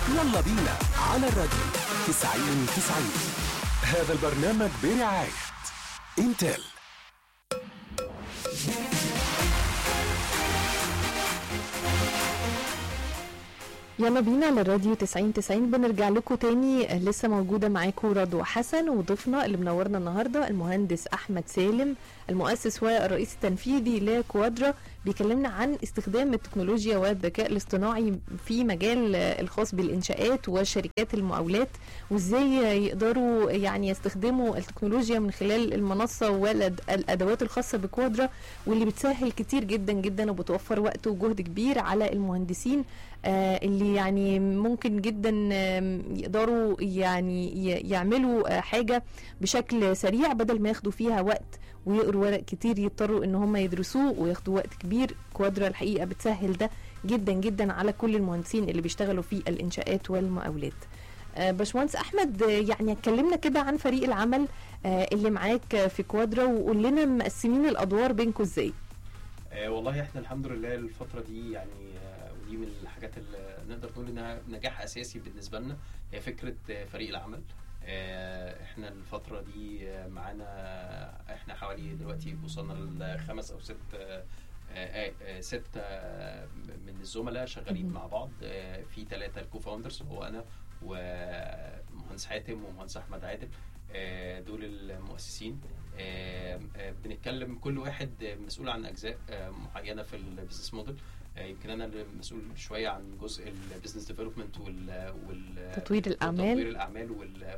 يلا بينا على الراديو 90 90 هذا البرنامج برعاية انتل يلا بينا على الراديو 90 90 بنرجع لكم تاني لسه موجودة معاكم رضوى حسن وضيفنا اللي منورنا النهاردة المهندس أحمد سالم المؤسس والرئيس التنفيذي لكوادرا بيكلمنا عن استخدام التكنولوجيا والذكاء الاصطناعي في مجال الخاص بالإنشاءات وشركات المقاولات وإزاي يقدروا يعني يستخدموا التكنولوجيا من خلال المنصة والأدوات الخاصة بكوادرا واللي بتسهل كتير جدا جدا وبتوفر وقت وجهد كبير على المهندسين آه اللي يعني ممكن جدا آه يقدروا يعني ي- يعملوا آه حاجه بشكل سريع بدل ما ياخدوا فيها وقت ويقروا ورق كتير يضطروا ان هم يدرسوه وياخدوا وقت كبير كوادرا الحقيقه بتسهل ده جدا جدا على كل المهندسين اللي بيشتغلوا في الانشاءات والمقاولات آه، باشمهندس احمد آه، يعني اتكلمنا كده عن فريق العمل آه، اللي معاك في كوادرا وقول لنا مقسمين الادوار بينكم ازاي آه والله احنا الحمد لله الفترة دي يعني آه ودي من الحاجات اللي نقدر نقول انها نجاح اساسي بالنسبة لنا هي فكرة آه فريق العمل آه احنا الفترة دي آه معانا احنا حوالي دلوقتي وصلنا لخمس او ست آه آه آه ست آه من الزملاء شغالين مهم. مع بعض آه في ثلاثة الكو فاوندرز هو انا ومهندس حاتم ومهندس احمد عادل آه، دول المؤسسين آه، آه، بنتكلم كل واحد آه، مسؤول عن اجزاء آه، معينه في البيزنس موديل آه، يمكن انا اللي مسؤول شويه عن جزء البيزنس ديفلوبمنت وال وال تطوير الأعمال. تطوير الاعمال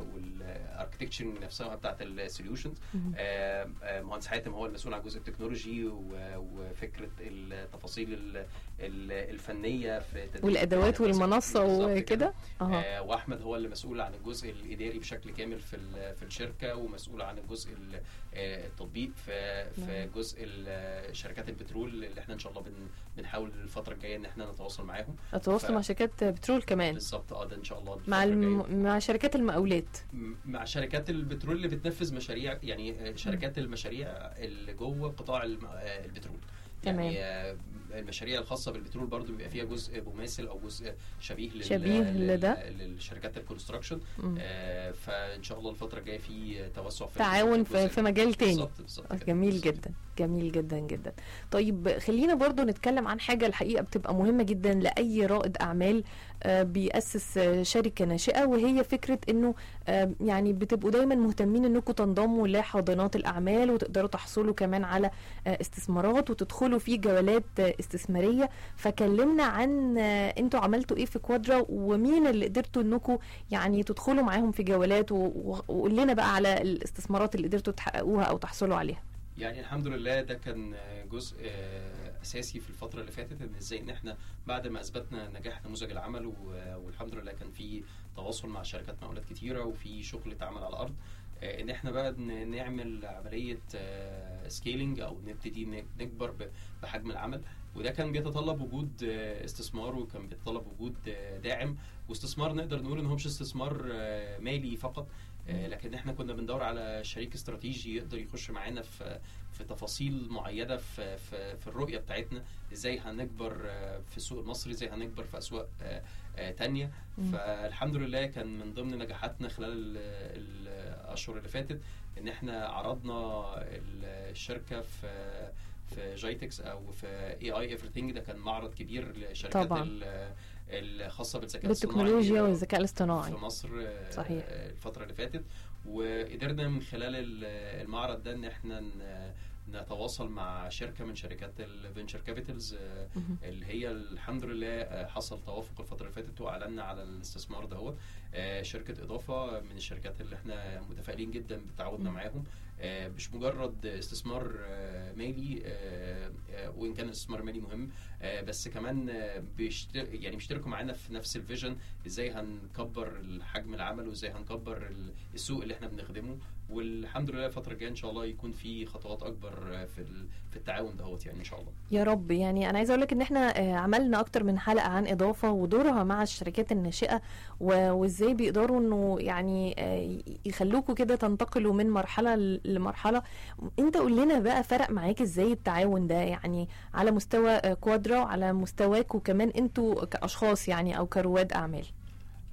والاركتكتشر نفسها بتاعت السوليوشنز مهم. مهندس حاتم هو المسؤول عن جزء التكنولوجي و- وفكره التفاصيل ال- ال- الفنيه في تدريب والادوات الناس. والمنصه بالظبط وكده اه آه واحمد هو اللي مسؤول عن الجزء الاداري بشكل كامل في ال- في الشركه ومسؤول عن الجزء ال- آه، التطبيق في في نعم. جزء ال- شركات البترول اللي احنا ان شاء الله بن بنحاول الفتره الجايه ان احنا نتواصل معاهم اتواصل ف- مع شركات بترول كمان بالظبط اه ده ان شاء الله مع الفترة الجاية. الم... مع شركات المقاولات م- مع شركات البترول اللي بتنفذ مشاريع يعني آه، شركات المشاريع اللي جوه قطاع الم- آه، البترول تمام. يعني آه، المشاريع الخاصه بالبترول برضو بيبقى فيها جزء مماثل او جزء شبيه لل- شبيه لل- لده. للشركات الكونستراكشن مم. آه، فان شاء الله الفتره الجايه في توسع في تعاون الجزء في, في مجال تاني بالظبط بالظبط كده. جميل بالظبط. جدا جميل جدا جدا طيب خلينا برضو نتكلم عن حاجة الحقيقة بتبقى مهمة جدا لأي رائد أعمال آه، بيأسس آه، شركة ناشئة وهي فكرة انه آه، يعني بتبقوا دايما مهتمين انكم تنضموا لحاضنات الأعمال وتقدروا تحصلوا كمان على آه، استثمارات وتدخلوا في جولات آه، استثمارية فكلمنا عن آه، انتوا عملتوا ايه في كوادرا ومين اللي قدرتوا انكم يعني تدخلوا معاهم في جولات و- و- وقول لنا بقى على الاستثمارات اللي قدرتوا تحققوها او تحصلوا عليها يعني الحمد لله ده كان جزء اساسي في الفتره اللي فاتت ان ازاي ان احنا بعد ما اثبتنا نجاح نموذج العمل و- والحمد لله كان في تواصل مع شركات مقاولات كتيره وفي شغل اتعمل على الارض آه، ان احنا بقى ن- نعمل عمليه سكيلينج او نبتدي ن- نكبر ب- بحجم العمل وده كان بيتطلب وجود آه، استثمار وكان بيتطلب وجود آه، داعم واستثمار نقدر نقول ان هو مش استثمار آه، مالي فقط آه، لكن احنا كنا بندور على شريك استراتيجي يقدر يخش معانا في في تفاصيل معينه في في, في الرؤيه بتاعتنا ازاي هنكبر آه، في السوق المصري ازاي هنكبر في اسواق آه، آه، تانية مم. فالحمد لله كان من ضمن نجاحاتنا خلال ال- الاشهر اللي فاتت ان احنا عرضنا الشركه في في جايتكس او في اي اي ايفريثينج ده كان معرض كبير للشركات طبعاً. ال- الخاصه بالذكاء الاصطناعي بالتكنولوجيا والذكاء الاصطناعي في مصر آه، صحيح. آه، الفتره اللي فاتت وقدرنا من خلال ال- المعرض ده ان احنا ن- نتواصل مع شركه من شركات الفينشر كابيتالز مهم. اللي هي الحمد لله آه، حصل توافق الفتره اللي فاتت واعلنا على الاستثمار دهوت آه، شركه اضافه من الشركات اللي احنا متفائلين جدا بتعاوننا مم. معاهم آه، مش مجرد استثمار آه، مالي آه، آه، وان كان الاستثمار المالي مهم آه، بس كمان آه، بيشتر يعني بيشتركوا معانا في نفس الفيجن ازاي هنكبر حجم العمل وازاي هنكبر ال- السوق اللي احنا بنخدمه والحمد لله الفتره الجايه ان شاء الله يكون في خطوات اكبر آه، في ال- في التعاون دهوت يعني ان شاء الله يا رب يعني انا عايزه اقول لك ان احنا آه، عملنا اكتر من حلقه عن اضافه ودورها مع الشركات الناشئه و- وازاي بيقدروا انه يعني آه، يخلوكوا كده تنتقلوا من مرحله ل- لمرحله انت قول لنا بقى فرق معاك ازاي التعاون ده يعني على مستوى آه، كوادرا وعلى مستواك وكمان انتوا كاشخاص يعني او كرواد اعمال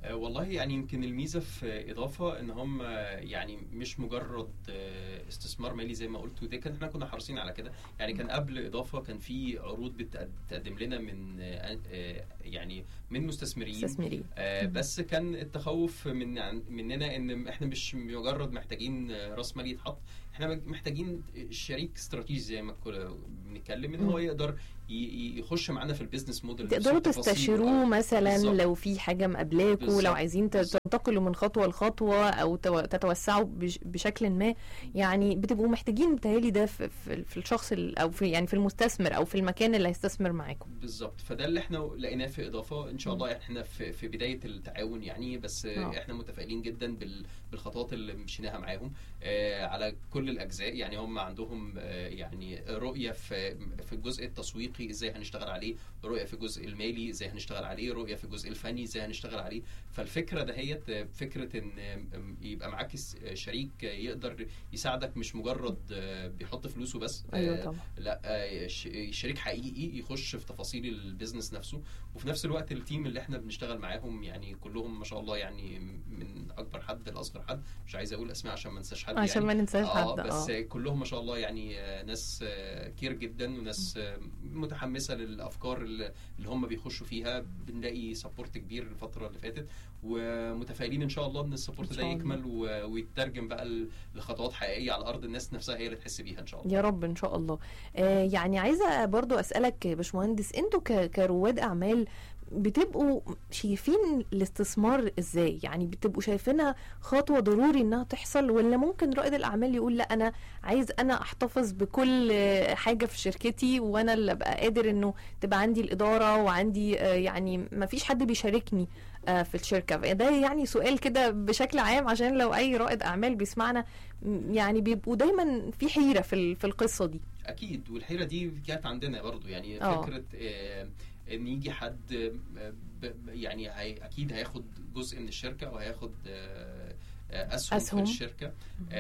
آه، والله يعني يمكن الميزه في اضافه ان هم يعني مش مجرد آه، استثمار مالي زي ما قلت وده كان احنا كنا حريصين على كده يعني كان قبل اضافه كان في عروض بتقدم لنا من آه، آه، يعني من مستثمرين مستثمرين آه، مم. بس كان التخوف من عن- مننا ان احنا مش مجرد محتاجين آه، راس مال يتحط احنا محتاجين شريك استراتيجي زي ما كنا بنتكلم ان هو مم. يقدر ي- ي- يخش معانا في البيزنس موديل تقدروا نفسه، تفاصيله. تستشيروه مثلا بالظبط. لو في حاجه مقابلاكوا بالظبط. لو عايزين ت- بالظبط. تنتقلوا من خطوه لخطوه او تو- تتوسعوا بش- بشكل ما يعني بتبقوا محتاجين بتهيألي ده في, في, في الشخص ال- او في يعني في المستثمر او في المكان اللي هيستثمر معاكم بالظبط فده اللي احنا لقيناه في اضافه ان شاء الله احنا في, في بدايه التعاون يعني بس آه. آه. احنا متفائلين جدا بال- بالخطوات اللي مشيناها معاهم آه على كل الاجزاء يعني هم عندهم آه يعني رؤيه في في الجزء التسويقي ازاي هنشتغل عليه رؤيه في الجزء المالي ازاي هنشتغل عليه رؤيه في الجزء الفني ازاي هنشتغل عليه فالفكره دهيت آه، فكره ان آه، يبقى معاك س- شريك يقدر يساعدك مش مجرد آه، بيحط فلوسه بس آه، ايوه طبعا لا آه، ش- شريك حقيقي يخش في تفاصيل البيزنس نفسه وفي نفس الوقت التيم اللي احنا بنشتغل معاهم يعني كلهم ما شاء الله يعني من اكبر حد لاصغر حد مش عايز اقول اسماء عشان ما انساش حد عشان يعني ما ننساش اه حد بس اه كلهم ما شاء الله يعني آه، ناس آه، كير جدا وناس آه، متحمسه للافكار اللي اللي هم بيخشوا فيها بنلاقي سبورت كبير الفتره اللي فاتت ومتفائلين ان شاء الله ان السبورت إن ده شاء الله. يكمل و- ويترجم بقى ل- لخطوات حقيقيه على ارض الناس نفسها هي اللي تحس بيها ان شاء الله يا رب ان شاء الله آه يعني عايزه برضو اسالك يا باشمهندس انتوا ك- كرواد اعمال بتبقوا شايفين الاستثمار ازاي يعني بتبقوا شايفينها خطوه ضروري انها تحصل ولا ممكن رائد الاعمال يقول لا انا عايز انا احتفظ بكل آه، حاجه في شركتي وانا اللي ابقى قادر انه تبقى عندي الاداره وعندي آه، يعني ما فيش حد بيشاركني آه، في الشركه ده يعني سؤال كده بشكل عام عشان لو اي رائد اعمال بيسمعنا م- يعني بيبقوا دايما في حيره في ال- في القصه دي اكيد والحيره دي كانت عندنا برضو يعني آه. فكره آه، ان يجي حد آه، ب- ب- يعني هي اكيد هياخد جزء من الشركه او هياخد آه، آه، اسهم, أسهم. في الشركه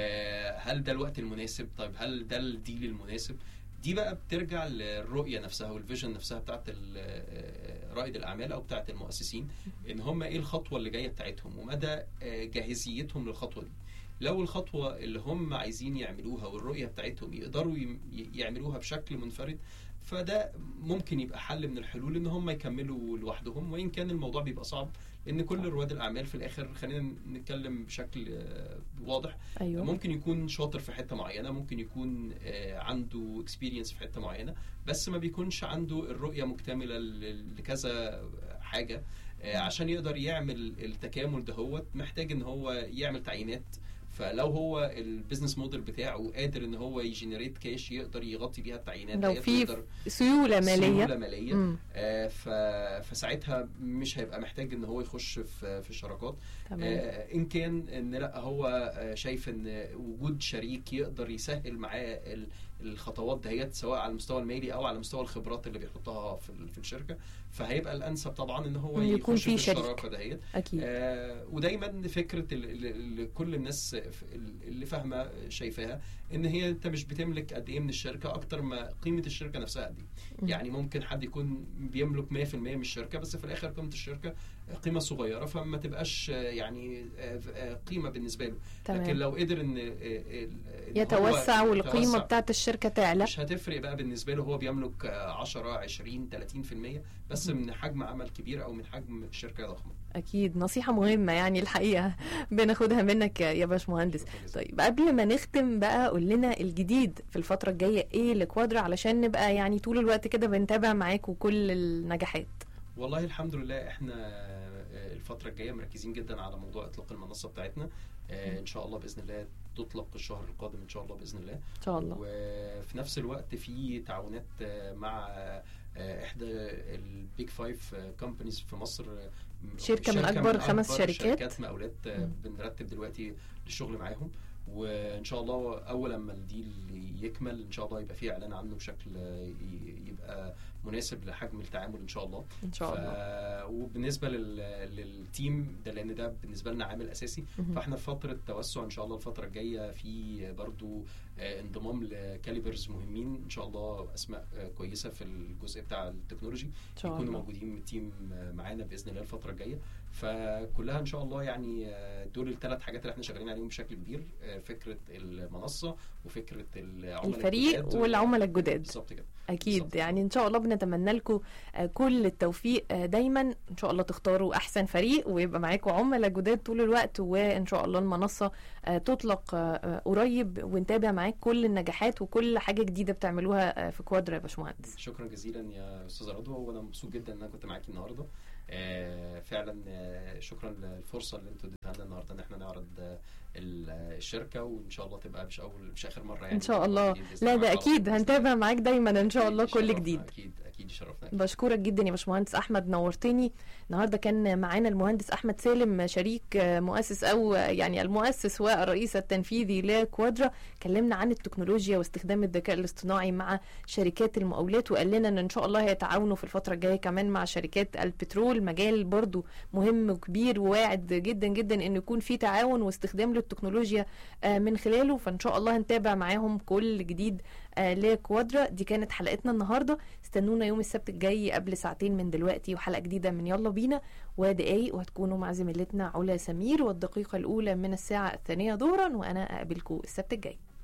آه، هل ده الوقت المناسب طيب هل ده الديل المناسب دي بقى بترجع للرؤيه نفسها والفيجن نفسها بتاعت ال- آه، رائد الاعمال او بتاعت المؤسسين ان هم ايه الخطوه اللي جايه بتاعتهم ومدى آه، جاهزيتهم للخطوه دي لو الخطوه اللي هم عايزين يعملوها والرؤيه بتاعتهم يقدروا يم- ي- يعملوها بشكل منفرد فده ممكن يبقى حل من الحلول ان هم يكملوا لوحدهم وان كان الموضوع بيبقى صعب لان كل رواد الاعمال في الاخر خلينا نتكلم بشكل آه، واضح ايوه ممكن يكون شاطر في حته معينه ممكن يكون آه، عنده اكسبيرينس في حته معينه بس ما بيكونش عنده الرؤيه مكتمله ل- لكذا حاجه آه، عشان يقدر يعمل التكامل دهوت محتاج ان هو يعمل تعيينات فلو هو البيزنس موديل بتاعه قادر ان هو يجنريت كاش يقدر يغطي بيها التعيينات لو ديت في ويقدر سيوله ماليه سيوله ماليه مم. آه، ف- فساعتها مش هيبقى محتاج ان هو يخش في في الشراكات تمام آه، ان كان ان لا هو آه، شايف ان وجود شريك يقدر يسهل معاه ال- الخطوات دهيت سواء على المستوى المالي او على مستوى الخبرات اللي بيحطها في ال- في الشركه فهيبقى الانسب طبعا ان هو إن يكون يخش في في شريك. الشراكه دهيت اكيد آه ودايما فكره اللي كل الناس اللي فاهمه شايفاها ان هي انت مش بتملك قد ايه من الشركه اكتر ما قيمه الشركه نفسها قد ايه مم. يعني ممكن حد يكون بيملك 100% من الشركه بس في الاخر قيمه الشركه قيمه صغيره فما تبقاش آه، يعني آه، آه، قيمه بالنسبه له لكن تمام لو قدر ان آه، آه، إن هو يتوسع والقيمه يتوسع، بتاعت الشركه تعلى مش هتفرق بقى بالنسبه له هو بيملك آه، 10 20 30% بس مم. من حجم عمل كبير او من حجم شركه ضخمه اكيد نصيحه مهمه يعني الحقيقه بناخدها منك يا يا باشمهندس طيب قبل ما نختم بقى قول لنا الجديد في الفتره الجايه ايه لكوادرا علشان نبقى يعني طول الوقت كده بنتابع معاكم كل النجاحات والله الحمد لله احنا آه، الفترة الجاية مركزين جدا على موضوع اطلاق المنصة بتاعتنا آه، ان شاء الله باذن الله تطلق الشهر القادم ان شاء الله باذن الله ان شاء الله وفي نفس الوقت في تعاونات آه، مع آه، احدى البيج فايف كومبانيز في مصر آه، شركة من أكبر خمس شركات. شركات مقاولات آه، مم. بنرتب دلوقتي للشغل معاهم وان شاء الله اول لما الديل يكمل ان شاء الله يبقى فيه اعلان عنه بشكل آه، ي- يبقى مناسب لحجم التعامل ان شاء الله ان شاء الله ف... وبالنسبه لل... للتيم ده لان ده بالنسبه لنا عامل اساسي مهم. فاحنا في فتره توسع ان شاء الله الفتره الجايه في برضو آه، انضمام لكاليبرز مهمين ان شاء الله اسماء آه، كويسه في الجزء بتاع التكنولوجي ان شاء يكونوا الله موجودين من التيم آه، معانا باذن الله الفتره الجايه فكلها ان شاء الله يعني آه، دول الثلاث حاجات اللي احنا شغالين عليهم بشكل كبير آه، فكره المنصه وفكره العملاء الفريق الجداد. والعملاء الجداد بالظبط كده اكيد بالظبط. يعني ان شاء الله بنتمنى لكم كل التوفيق آه، دايما ان شاء الله تختاروا احسن فريق ويبقى معاكم عملاء جداد طول الوقت وان شاء الله المنصه آه، تطلق آه، آه، قريب ونتابع معاك كل النجاحات وكل حاجه جديده بتعملوها آه، في كوادرا يا باشمهندس شكرا جزيلا يا استاذه رضوى وانا مبسوط جدا ان انا كنت معاكي النهارده آه، فعلا آه، شكرا للفرصه اللي انتوا اديتها لنا النهارده ان احنا نعرض آه، ال- آه، الشركه وان شاء الله تبقى مش اول مش اخر مره يعني ان شاء الله بإذن لا الله ده على اكيد طول. هنتابع معاك دايما ان شاء الله أكيد كل يشرفنا، جديد اكيد اكيد يشرفنا بشكرك جدا يا باشمهندس احمد نورتني النهارده كان معانا المهندس احمد سالم شريك آه، مؤسس او آه، يعني المؤسس والرئيس التنفيذي لكوادرا كلمنا عن التكنولوجيا واستخدام الذكاء الاصطناعي مع شركات المقاولات وقال لنا ان ان شاء الله هيتعاونوا في الفتره الجايه كمان مع شركات البترول مجال برضو مهم وكبير وواعد جدا جدا ان يكون في تعاون واستخدام للتكنولوجيا آه، من خلاله فان شاء الله هنتابع معاهم كل جديد آه، لكوادرا دي كانت حلقتنا النهارده استنونا يوم السبت الجاي قبل ساعتين من دلوقتي وحلقه جديده من يلا بينا ودقايق وهتكونوا مع زميلتنا علا سمير والدقيقه الاولى من الساعه الثانيه ظهرا وانا اقابلكم السبت الجاي